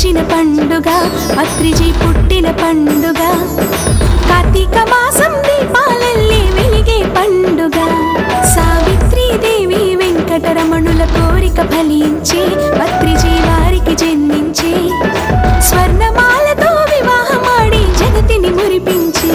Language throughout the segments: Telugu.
వచ్చిన పండుగ పత్రిజీ పుట్టిన పండుగ కార్తీక మాసం దీపాలల్లే వెలిగే పండుగ సావిత్రి దేవి వెంకటరమణుల కోరిక ఫలించి పత్రిజీ వారికి జన్మించి స్వర్ణమాలతో వివాహమాడి జగతిని మురిపించి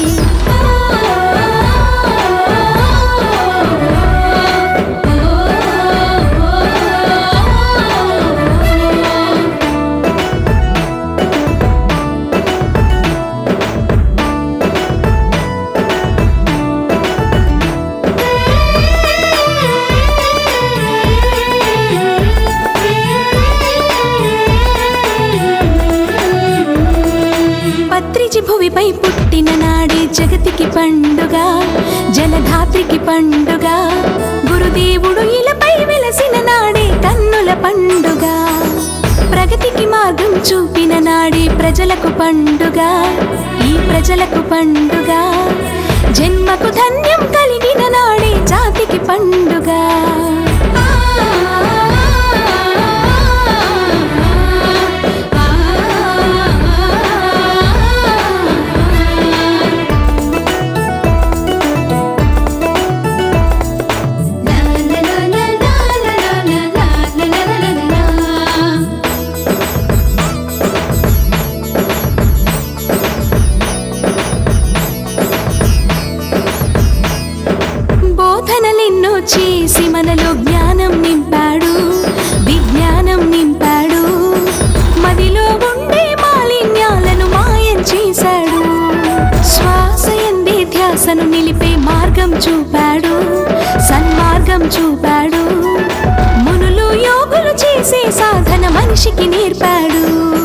పత్రిజి భువిపై పుట్టిన నాడే జగతికి పండుగ జలధాత్రికి పండుగ గురుదేవుడు ఇలపై వెలసిన నాడే కన్నుల పండుగ ప్రగతికి మార్గం చూపిన నాడే ప్రజలకు పండుగ ఈ ప్రజలకు పండుగ జన్మకు ధన్యం కలిగిన నాడే జాతికి పండుగ బోధనలెన్నో చేసి మనలో జ్ఞానం నింపాడు విజ్ఞానం నింపాడు మదిలో ఉండే మాలిన్యాలను మాయం చేశాడు శ్వాస ఎందే ధ్యాసను నిలిపే మార్గం చూపాడు సన్మార్గం చూపాడు మునులు యోగులు చేసే సాధన మనిషికి నేర్పాడు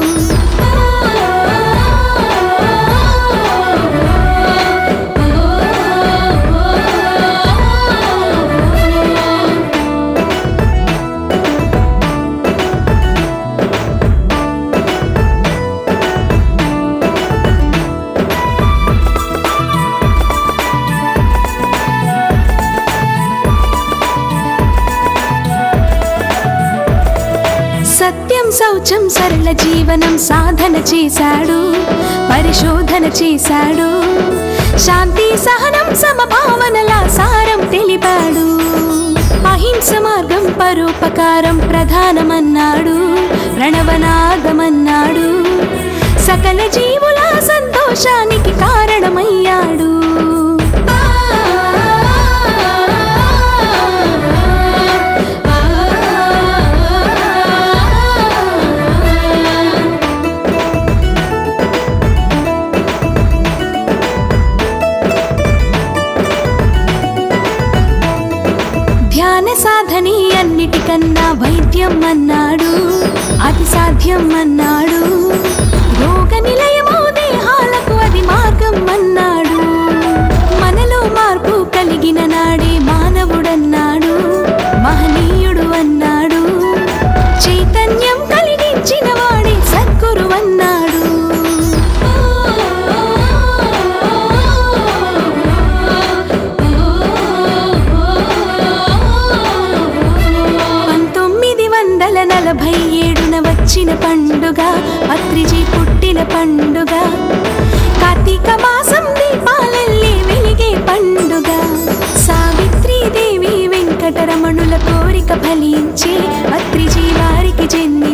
సత్యం శౌచం సరళ జీవనం సాధన చేశాడు పరిశోధన చేశాడు శాంతి సహనం సమభావనల సారం తెలిపాడు అహింస మార్గం పరోపకారం ప్రధానమన్నాడు ప్రణవనాదమన్నాడు సకల జీవుల సంతోషానికి కారణమయ్యాడు ధ్యాన సాధని అన్నిటికన్నా వైద్యం అన్నాడు అతి సాధ్యం అన్నాడు రోగ నిలయము దేహాలకు అది మార్గం అన్నాడు మనలో మార్పు కలిగిన నాడే మానవుడన్నాడు మహనీయుడు అన్నాడు చైతన్యం కలిగించిన వాడే సద్గురు అన్నాడు పంతొమ్మిది వందల నలభై ఏడున వచ్చిన పండుగ పత్రిజీ పుట్టిన పండుగ కార్తీక మాసం దీపాలల్లే వెలిగే పండుగ సావిత్రి దేవి వెంకటరమణుల కోరిక ఫలించి పత్రిజీ వారికి జన్మి